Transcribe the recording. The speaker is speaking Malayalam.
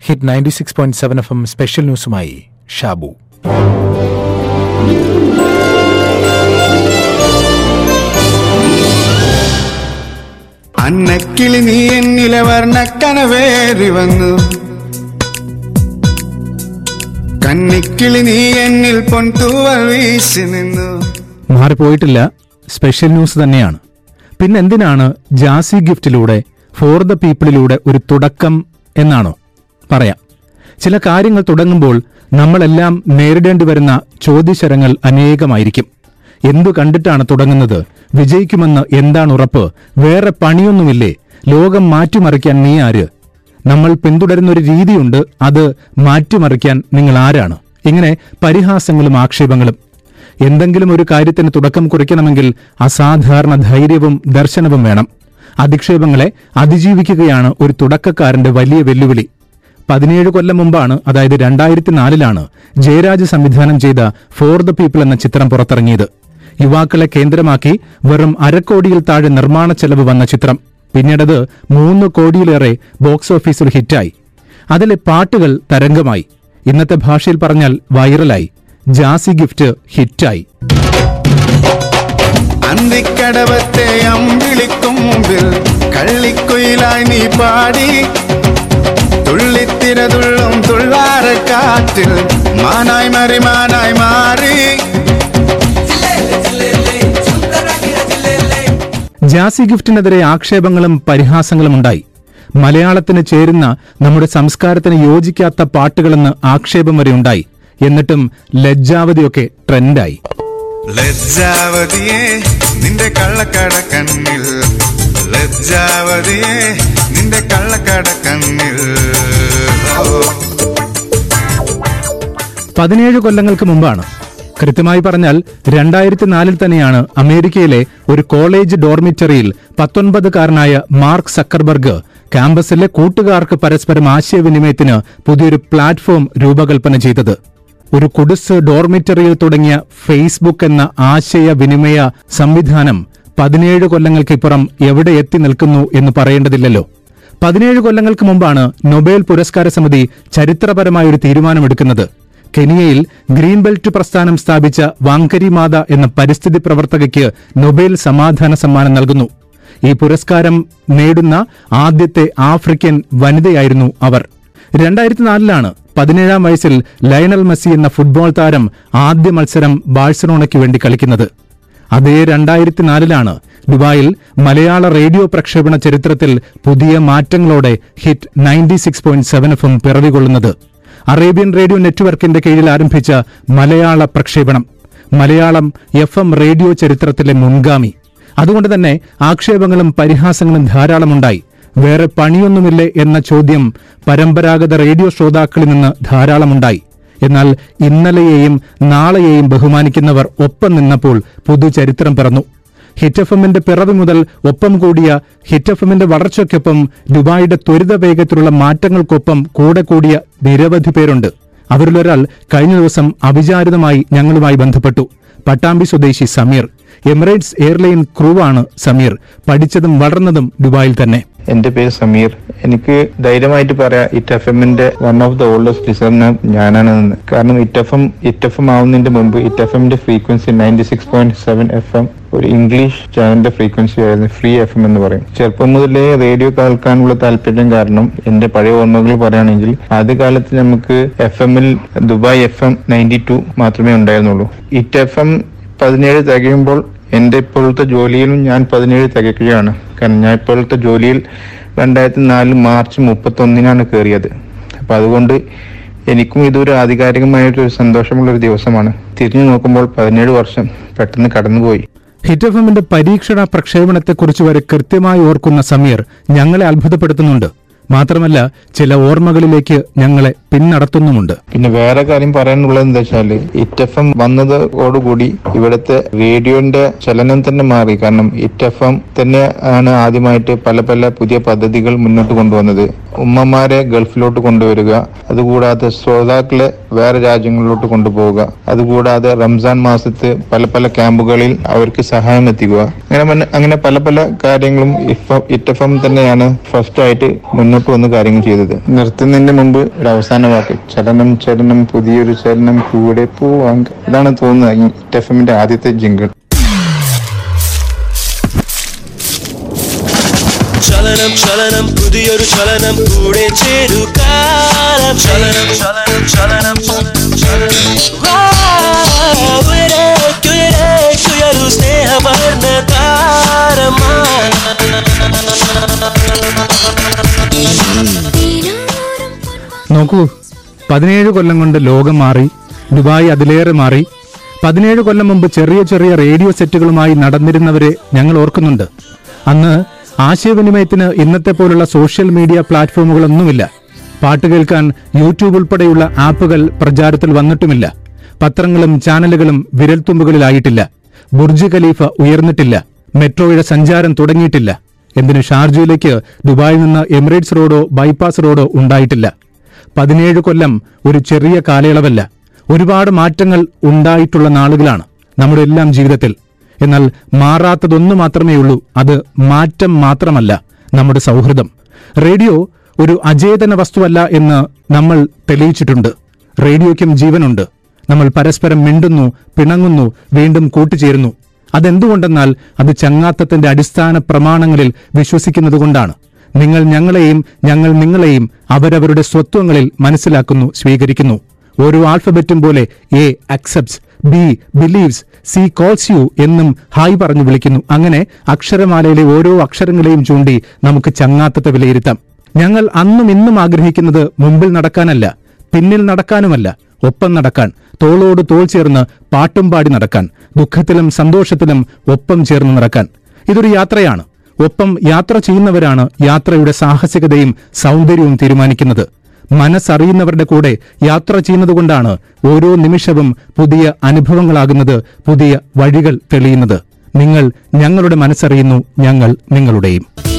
hit ninety six point seven F M special ന്യൂസുമായി ഷാബു അന്നക്കിളി നീ എന്നിലെ വർണ്ണക്കനവേറി വന്നു കന്നിക്കിളി നീ എന്നിൽ പൊൻതൂവൽ വീശി നിന്നു മാറിപ്പോയിട്ടില്ല സ്പെഷ്യൽ ന്യൂസ് തന്നെയാണ് പിന്നെ എന്തിനാണ് ജാസി ഗിഫ്റ്റിലൂടെ ഫോർ ദ പീപ്പിളിലൂടെ ഒരു തുടക്കം എന്നാണോ പറയാം ചില കാര്യങ്ങൾ തുടങ്ങുമ്പോൾ നമ്മളെല്ലാം നേരിടേണ്ടി വരുന്ന ചോദ്യശരങ്ങൾ അനേകമായിരിക്കും എന്തു കണ്ടിട്ടാണ് തുടങ്ങുന്നത് വിജയിക്കുമെന്ന് എന്താണ് ഉറപ്പ് വേറെ പണിയൊന്നുമില്ലേ ലോകം മാറ്റിമറിക്കാൻ നീ ആര് നമ്മൾ പിന്തുടരുന്ന ഒരു രീതിയുണ്ട് അത് മാറ്റിമറിക്കാൻ നിങ്ങൾ ആരാണ് ഇങ്ങനെ പരിഹാസങ്ങളും ആക്ഷേപങ്ങളും എന്തെങ്കിലും ഒരു കാര്യത്തിന് തുടക്കം കുറിക്കണമെങ്കിൽ അസാധാരണ ധൈര്യവും ദർശനവും വേണം അധിക്ഷേപങ്ങളെ അതിജീവിക്കുകയാണ് ഒരു തുടക്കക്കാരന്റെ വലിയ വെല്ലുവിളി പതിനേഴ് കൊല്ലം മുമ്പാണ് അതായത് രണ്ടായിരത്തി നാലിലാണ് ജയരാജ് സംവിധാനം ചെയ്ത ഫോർ ദ പീപ്പിൾ എന്ന ചിത്രം പുറത്തിറങ്ങിയത് യുവാക്കളെ കേന്ദ്രമാക്കി വെറും അരക്കോടിയിൽ താഴെ നിർമ്മാണ ചെലവ് വന്ന ചിത്രം പിന്നീടത് മൂന്ന് കോടിയിലേറെ ബോക്സ് ഓഫീസിൽ ഹിറ്റായി അതിലെ പാട്ടുകൾ തരംഗമായി ഇന്നത്തെ ഭാഷയിൽ പറഞ്ഞാൽ വൈറലായി ജാസി ഗിഫ്റ്റ് ഹിറ്റായി അന്തിക്കടവത്തെ അമ്പിളിക്കും മുമ്പിൽ കള്ളിക്കുയിലായി നീ പാടി തുള്ളിത്തിരതുള്ളും തുള്ളാറ കാറ്റിൽ മാനായി മറിമാനായി മാറി ജാസി ഗിഫ്റ്റിനെതിരെ ആക്ഷേപങ്ങളും പരിഹാസങ്ങളും ഉണ്ടായി മലയാളത്തിന് ചേരുന്ന നമ്മുടെ സംസ്കാരത്തിന് യോജിക്കാത്ത പാട്ടുകളെന്ന് ആക്ഷേപം വരെ ഉണ്ടായി എന്നിട്ടും ലജ്ജാവതിയൊക്കെ ട്രെൻഡായി ലജ്ജാവതിയെ നിന്റെ കള്ളക്കട കണ്ണിൽ ലജ്ജാവതിയെ നിന്റെ കള്ളക്കട കണ്ണിൽ ഓ പതിനേഴ് കൊല്ലങ്ങൾക്ക് മുമ്പാണ് കൃത്യമായി പറഞ്ഞാൽ രണ്ടായിരത്തി നാലിൽ തന്നെയാണ് അമേരിക്കയിലെ ഒരു കോളേജ് ഡോർമിറ്ററിയിൽ പത്തൊൻപതുകാരനായ മാർക്ക് സക്കർബർഗ് ക്യാമ്പസിലെ കൂട്ടുകാർക്ക് പരസ്പരം ആശയവിനിമയത്തിന് പുതിയൊരു പ്ലാറ്റ്ഫോം രൂപകൽപ്പന ചെയ്തത് ഒരു കുടിസ് ഡോർമിറ്ററിയിൽ തുടങ്ങിയ ഫേസ്ബുക്ക് എന്ന ആശയവിനിമയ സംവിധാനം പതിനേഴ് കൊല്ലങ്ങൾക്കിപ്പുറം എവിടെ എത്തി നിൽക്കുന്നു എന്ന് പറയേണ്ടതില്ലല്ലോ പതിനേഴ് കൊല്ലങ്ങൾക്ക് മുമ്പാണ് നൊബേൽ പുരസ്കാര സമിതി ചരിത്രപരമായ ഒരു തീരുമാനമെടുക്കുന്നത് കെനിയയിൽ ഗ്രീൻ ബെൽറ്റ് പ്രസ്ഥാനം സ്ഥാപിച്ച വാങ്കരി മാത എന്ന പരിസ്ഥിതി പ്രവർത്തകയ്ക്ക് നൊബേൽ സമാധാന സമ്മാനം നൽകുന്നു ഈ പുരസ്കാരം നേടുന്ന ആദ്യത്തെ ആഫ്രിക്കൻ വനിതയായിരുന്നു അവർ രണ്ടായിരത്തി നാലിലാണ് പതിനേഴാം വയസ്സിൽ ലയണൽ മെസ്സി എന്ന ഫുട്ബോൾ താരം ആദ്യ മത്സരം ബാഴ്സലോണയ്ക്ക് വേണ്ടി കളിക്കുന്നത് അതേ രണ്ടായിരത്തി നാലിലാണ് ദുബായിൽ മലയാള റേഡിയോ പ്രക്ഷേപണ ചരിത്രത്തിൽ പുതിയ മാറ്റങ്ങളോടെ hit ninety six point seven എഫും പിറവികൊള്ളുന്നത് അറേബ്യൻ റേഡിയോ നെറ്റ്വർക്കിന്റെ കീഴിൽ ആരംഭിച്ച മലയാള പ്രക്ഷേപണം മലയാളം എഫ് എം റേഡിയോ ചരിത്രത്തിലെ മുൻഗാമി അതുകൊണ്ട് തന്നെ ആക്ഷേപങ്ങളും പരിഹാസങ്ങളും ധാരാളമുണ്ടായി വേറെ പണിയൊന്നുമില്ലേ എന്ന ചോദ്യം പരമ്പരാഗത റേഡിയോ ശ്രോതാക്കളിൽ നിന്ന് ധാരാളമുണ്ടായി എന്നാൽ ഇന്നലെയെയും നാളെയെയും ബഹുമാനിക്കുന്നവർ ഒപ്പം നിന്നപ്പോൾ പുതുചരിത്രം പിറന്നു ഹിറ്റ് എഫ് എമ്മിന്റെ പിറവി മുതൽ ഒപ്പം കൂടിയ ഹിറ്റ് എഫ് എമ്മിന്റെ വളർച്ചയ്ക്കൊപ്പം ദുബായിയുടെ ത്വരിത വേഗത്തിലുള്ള മാറ്റങ്ങൾക്കൊപ്പം കൂടെ കൂടിയ നിരവധി പേരുണ്ട് അവരിലൊരാൾ കഴിഞ്ഞ ദിവസം അവിചാരിതമായി ഞങ്ങളുമായി ബന്ധപ്പെട്ടു പട്ടാമ്പി സ്വദേശി സമീർ എമിറേറ്റ്സ് എയർലൈൻ ക്രൂവാണ് സമീർ പഠിച്ചതും വളർന്നതും ദുബായിൽ തന്നെ എന്റെ പേര് സമീർ എനിക്ക് ധൈര്യമായിട്ട് പറയാം ഇറ്റ് എഫ് എമ്മിന്റെ one of the oldest listener ഞാനാണെന്ന് കാരണം hit F M hit F M ആവുന്നതിന്റെ മുമ്പ് ഇറ്റ് എഫ് എമ്മിന്റെ frequency ninety six point seven F M ഒരു ഇംഗ്ലീഷ് ചാനലിന്റെ ഫ്രീക്വൻസി ആയിരുന്നു ഫ്രീ എഫ് എം എന്ന് പറയും ചെറുപ്പം മുതലേ റേഡിയോ കേൾക്കാനുള്ള താല്പര്യം കാരണം എന്റെ പഴയ ഓർമ്മകൾ പറയുകയാണെങ്കിൽ ആദ്യകാലത്ത് നമുക്ക് എഫ് എമ്മിൽ Dubai F M ninety two മാത്രമേ ഉണ്ടായിരുന്നുള്ളൂ ഇറ്റ് എഫ് എം പതിനേഴ് തികയുമ്പോൾ എന്റെ ഇപ്പോഴത്തെ ജോലിയിലും ഞാൻ പതിനേഴ് തികയ്ക്കുകയാണ് കാരണം ഞാൻ ഇപ്പോഴത്തെ ജോലിയിൽ രണ്ടായിരത്തി നാല് മാർച്ച് മുപ്പത്തി ഒന്നിനാണ് കയറിയത് അപ്പൊ അതുകൊണ്ട് എനിക്കും ഇതൊരു ആധികാരികമായിട്ടൊരു സന്തോഷമുള്ള ഒരു ദിവസമാണ് തിരിഞ്ഞു നോക്കുമ്പോൾ പതിനേഴ് വർഷം പെട്ടെന്ന് കടന്നുപോയി ഹിറ്റ് എഫ് എമ്മിന്റെ പരീക്ഷണ പ്രക്ഷേപണത്തെക്കുറിച്ച് വരെ കൃത്യമായി ഓർക്കുന്ന സമീർ ഞങ്ങളെ അത്ഭുതപ്പെടുത്തുന്നുണ്ട് മാത്രമല്ല ചില ഓർമ്മകളിലേക്ക് ഞങ്ങളെ പിന്നടത്തുന്നുമുണ്ട് പിന്നെ വേറെ കാര്യം പറയാനുള്ളത് എന്താ വെച്ചാല് ഇറ്റ് എഫ് എം വന്നതോടുകൂടി ഇവിടുത്തെ റേഡിയോന്റെ ചലനം തന്നെ മാറി കാരണം ഇറ്റ് എഫ് എം തന്നെ ആണ് ആദ്യമായിട്ട് പല പല പുതിയ പദ്ധതികൾ മുന്നോട്ട് കൊണ്ടുവന്നത് ഉമ്മമാരെ ഗൾഫിലോട്ട് കൊണ്ടുവരിക അതുകൂടാതെ ശ്രോതാക്കളെ വേറെ രാജ്യങ്ങളിലോട്ട് കൊണ്ടുപോവുക അതുകൂടാതെ റംസാൻ മാസത്ത് പല പല ക്യാമ്പുകളിൽ അവർക്ക് സഹായം എത്തിക്കുക അങ്ങനെ മന- അങ്ങനെ പല പല കാര്യങ്ങളും ഇറ്റ് എഫ് എം തന്നെയാണ് ഫസ്റ്റ് ആയിട്ട് മുന്നോട്ട് മുന്നോട്ട് വന്ന് കാര്യങ്ങൾ ചെയ്തത് നിർത്തുന്നതിന് മുമ്പ് ഒരു അവസാന വാക്ക് ചലനം ചലനം പുതിയൊരു ചലനം കൂടെ പോവാം ഇതാണ് തോന്നുന്നത് ഈ എഫ് എമ്മിന്റെ ആദ്യത്തെ ജിങ്കിൾ ചലനം ചലനം പുതിയൊരു ചലനം കൂടെ ചേരു കാലം ചലനം ചലനം ചലനം ചലനം വാ, ഉയരേക്കുയരേക്കുയരു സ്നേഹവർണ്ണ താരമാ നോക്കൂ പതിനേഴ് കൊല്ലം കൊണ്ട് ലോകം മാറി ദുബായ് അതിലേറെ മാറി പതിനേഴ് കൊല്ലം മുമ്പ് ചെറിയ ചെറിയ റേഡിയോ സെറ്റുകളുമായി നടന്നിരുന്നവരെ ഞങ്ങൾ ഓർക്കുന്നുണ്ട് അന്ന് ആശയവിനിമയത്തിന് ഇന്നത്തെ പോലുള്ള സോഷ്യൽ മീഡിയ പ്ലാറ്റ്ഫോമുകളൊന്നുമില്ല പാട്ട് കേൾക്കാൻ യൂട്യൂബ് ഉൾപ്പെടെയുള്ള ആപ്പുകൾ പ്രചാരത്തിൽ വന്നിട്ടുമില്ല പത്രങ്ങളും ചാനലുകളും വിരൽത്തുമ്പുകളിലായിട്ടില്ല ബുർജ് ഖലീഫ ഉയർന്നിട്ടില്ല മെട്രോയുടെ സഞ്ചാരം തുടങ്ങിയിട്ടില്ല എന്തിന് ഷാർജയിലേക്ക് ദുബായിൽ നിന്ന് എമിറേറ്റ്സ് റോഡോ ബൈപ്പാസ് റോഡോ ഉണ്ടായിട്ടില്ല പതിനേഴ് കൊല്ലം ഒരു ചെറിയ കാലയളവല്ല ഒരുപാട് മാറ്റങ്ങൾ ഉണ്ടായിട്ടുള്ള നാളുകളാണ് നമ്മുടെ എല്ലാം ജീവിതത്തിൽ എന്നാൽ മാറാത്തതൊന്നു മാത്രമേ ഉള്ളൂ അത് മാറ്റം മാത്രമല്ല നമ്മുടെ സൗഹൃദം റേഡിയോ ഒരു അചേതന വസ്തുവല്ല എന്ന് നമ്മൾ തെളിയിച്ചിട്ടുണ്ട് റേഡിയോയ്ക്കും ജീവനുണ്ട് നമ്മൾ പരസ്പരം മിണ്ടുന്നു പിണങ്ങുന്നു വീണ്ടും കൂട്ടുചേരുന്നു അതെന്തുകൊണ്ടെന്നാൽ അത് ചങ്ങാത്തത്തിന്റെ അടിസ്ഥാന പ്രമാണങ്ങളിൽ വിശ്വസിക്കുന്നതുകൊണ്ടാണ് നിങ്ങൾ ഞങ്ങളെയും ഞങ്ങൾ നിങ്ങളെയും അവരവരുടെ സ്വത്വങ്ങളിൽ മനസ്സിലാക്കുന്നു സ്വീകരിക്കുന്നു ഓരോ ആൽഫബറ്റും പോലെ A accepts B believes C calls you എന്നും ഹായ് പറഞ്ഞു വിളിക്കുന്നു അങ്ങനെ അക്ഷരമാലയിലെ ഓരോ അക്ഷരങ്ങളെയും ചൂണ്ടി നമുക്ക് ചങ്ങാത്തത്തെ വിലയിരുത്താം ഞങ്ങൾ അന്നും ഇന്നും ആഗ്രഹിക്കുന്നത് മുമ്പിൽ നടക്കാനല്ല പിന്നിൽ നടക്കാനുമല്ല ഒപ്പം നടക്കാൻ തോളോട് തോൾ ചേർന്ന് പാട്ടും പാടി നടക്കാൻ ദുഃഖത്തിലും സന്തോഷത്തിലും ഒപ്പം ചേർന്ന് നടക്കാൻ ഇതൊരു യാത്രയാണ് ഒപ്പം യാത്ര ചെയ്യുന്നവരാണ് യാത്രയുടെ സാഹസികതയും സൗന്ദര്യവും തീരുമാനിക്കുന്നത് മനസ്സറിയുന്നവരുടെ കൂടെ യാത്ര ചെയ്യുന്നതുകൊണ്ടാണ് ഓരോ നിമിഷവും പുതിയ അനുഭവങ്ങളാകുന്നത് പുതിയ വഴികൾ തെളിയുന്നത് നിങ്ങൾ ഞങ്ങളുടെ മനസ്സറിയുന്നു ഞങ്ങൾ നിങ്ങളുടെയും